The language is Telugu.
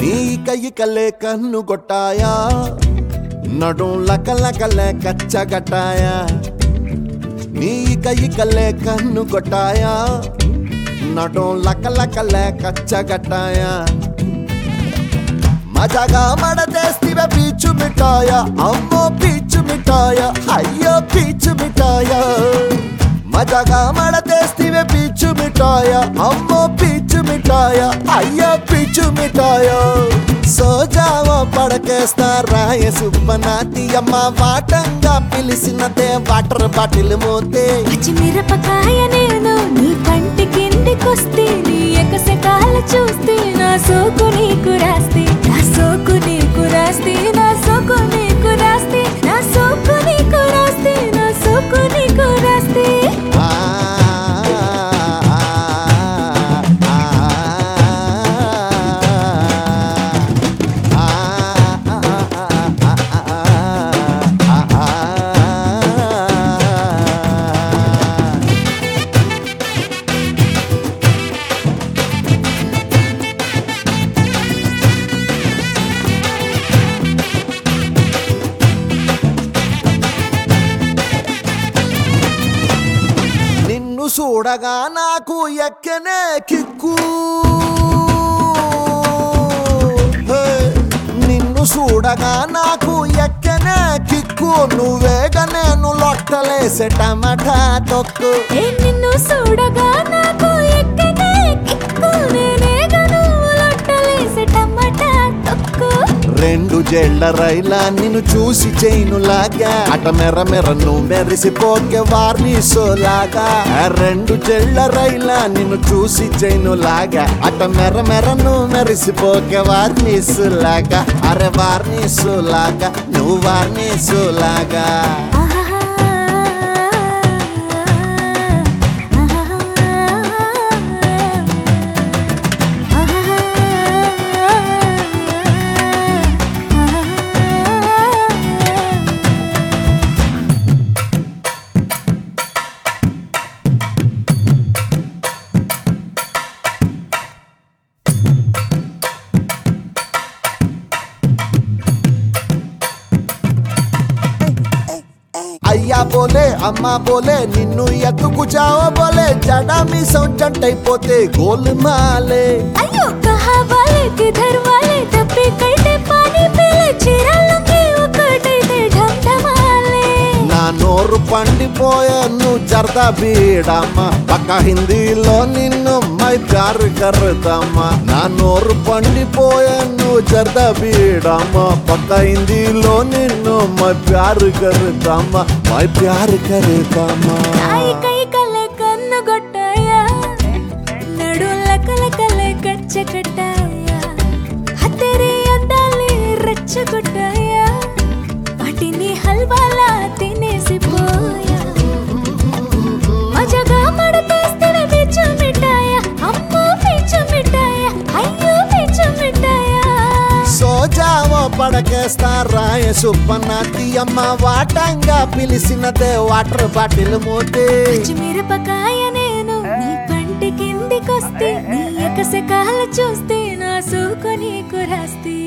నీ కయ్యి కల్లే కన్ను కొట్టాయా నడుం లకలకలే కచ్చగట్టాయా నీ కయ్యి కల్లే కన్ను కొట్టాయా నడుం లకలకలే కచ్చగట్టాయా మజాగా మడదేస్తివే పీచు మిఠాయ అమ్మో పీచు మిఠాయ అయ్యో పీచు మిఠాయ మజాగా మడదేస్తివే పీచు మిఠాయ అమ్మో పీచు మిఠాయ అయ్యో పీచు మిఠాయ సోజావో పడకేస్తా రాయ సుబ్బనాతి అమ్మ వాటంగా పిలిచినదే వాటర్ బాటిల్ మోతే పచ్చిమిరపకాయ నేను నీ పంటి కిందికొస్తే నీ ఎకసెకాల చూస్తే నా సోకు నీకు రాస్తే నా సోకు నీకు రాస్తే నా సోకు నీకు రాస్తే నా సోకు నీకు రాస్తే నా సోకు నీకు రాస్తే ఆ, ఆ, నిన్ను చూడగా నాకు ఎక్కనే కిక్కు హే, నిన్ను చూడగా నాకు ఎక్కనే కిక్కు నువ్వేగా నేను లొట్టలేసే టమాటా తొక్కు ఏ నిన్ను చూడగా నాకు ఎక్కనే కిక్కు నేనేగా నువ్వు లొట్టలేసే టమాటా తొక్కు రెండు జేళ్ల రైలా నిన్ను చూసి చైనులాగా అట మెర మెర నువ్వు మెరిసిపోకే వార్నిసోలాగా ఆ రెండు జేళ్ల రైలా నిన్ను చూసి చైనులాగా అట మెర మెర నువ్వు మెరిసిపోకే వార్నిసులాగా అరే వార్నిసులాగా నువ్వు వార్నిసులాగా అయ్యా బోలే అమ్మా బోలే నిన్ను ఎత్తుకు చావో బోలే జడా మీ సౌంచంటైపోతే గోల్ మాలే అయ్యో కహా వాలే కిధర్ వాలే తప్పే కైతే పానీ పీలే చీరలకి ఒకటైతే ఢమ్ ఢమాలే నా నోరు పండిపోయే నువ్వు జరదా బీడమ్మ పక్క హిందీలో నిన్ను మై ప్యార్ కర్రదమ్మా నా నోరు పండిపోయే నువ్వు జరదా బీడమ్మ పక్క హిందీలో నిన్ను మై ప్యార్ కర్రదమ్మా మై ప్యార్ కర్రదమ్మా నాయి కై కలే కన్ను గొట్టాయా నడుల కల కలే కచ్చ కట్టాయా హతేరే అందాలే రచ్చ కొట్టాయా వాటిని హల్వాలా తినేసిపోయా మజగా మడతేస్తే పిచ్చు మిఠాయా అమ్మో పిచ్చు మిఠాయా అయ్యో పిచ్చు మిఠాయా సోజావో పడకేస్తా రాయ సుబ్బనాతి అమ్మ వాటంగా పిలిచినదే వాటర్ బాటిల్ మోతే పచ్చిమిరపకాయ నేను నీ పంటి కిందికొస్తే నీ ఎకసెకాల చూస్తే నా సూకు నీకు రాస్తే